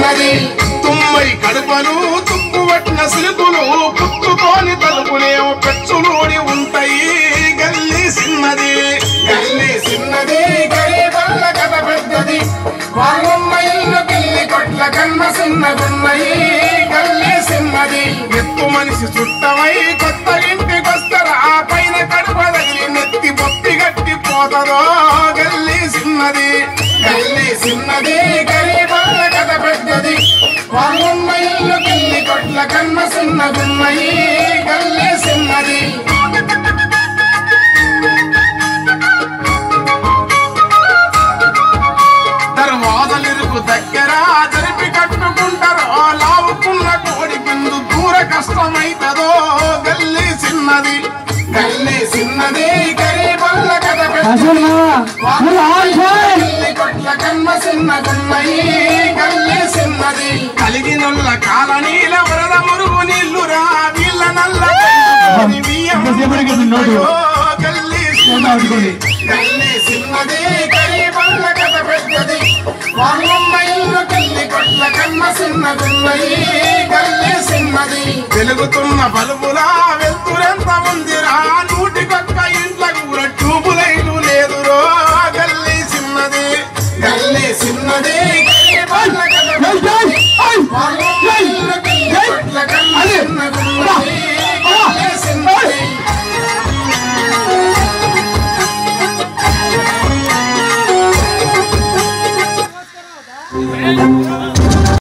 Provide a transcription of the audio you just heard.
చిన్నది తుమ్మై కడుపలు తుప్పువట్టిన సిలుకులు పుట్టుకోని తలుపులేమో పెచ్చులోడి ఉంటాయి గల్లి సిన్నది గల్లి చిన్నది గరీబల్ల కథ పెద్దది వాళ్ళమ్మ ఇల్లు పిల్లి కొట్ల కన్న చిన్నగున్నయి గల్లి చిన్నది ఎత్తు మనిషి చుట్టమై కొత్త ఇంటికొస్తరా ఆ పైన కడుప తగిలి నెత్తి బొత్తి గట్టి పోతదో గల్లి సిన్నది గల్లి చిన్నది గరీబల్ల కథ పెద్దది వాళ్ళమ్మ ఇల్లు పిల్లి కొట్ల కన్న చిన్నగున్నయి గల్లి చిన్నది దర్వాజలిరుకు దగ్గర జరిపి కట్టుకుంటారో లావుకున్న కోడి బిందు దూర కష్టమైతదో గల్లి చిన్నది గల్లి చిన్నది గరీబల్ల కథ అసలు పెద్దది మావా, నువ్వు ఆన్ చేయి. పిల్లి కొట్ల కన్న చిన్నగున్నయి గల్లి చిన్నది కలిగినుల్ల కాలనీల వరద మురుగు నీళ్లురా వీళ్ళ నల్ల పెంకుతోని బియ్యం ఇంతసేపటికి ఇది నోటు. ఓ గల్లి చేత పట్టుకోండి. గల్లి చిన్నది గరీబల్ల కథ పెద్దది వాళ్ళమ్మ ఇల్లు పిల్లి కొట్ల కన్న చిన్నగున్నయి గల్లి చిన్నది వెలుగుతున్న బలుబులా వెళ్తురెంత ఉందిరా నూటికొక్క ఇంట్ల కూర ట్యూబులైటు లేదురో గల్లి చిన్నది గల్లి చిన్నది గరీబల్ల కథ ఏయ్, పెద్దది ఏయ్, ఏయ్, వాళ్ళమ్మ ఏయ్, ఇల్లు పిల్లి ఏయ్, కొట్ల కన్న అది. చిన్నగున్నయి గల్లి చిన్నది ఏయ్.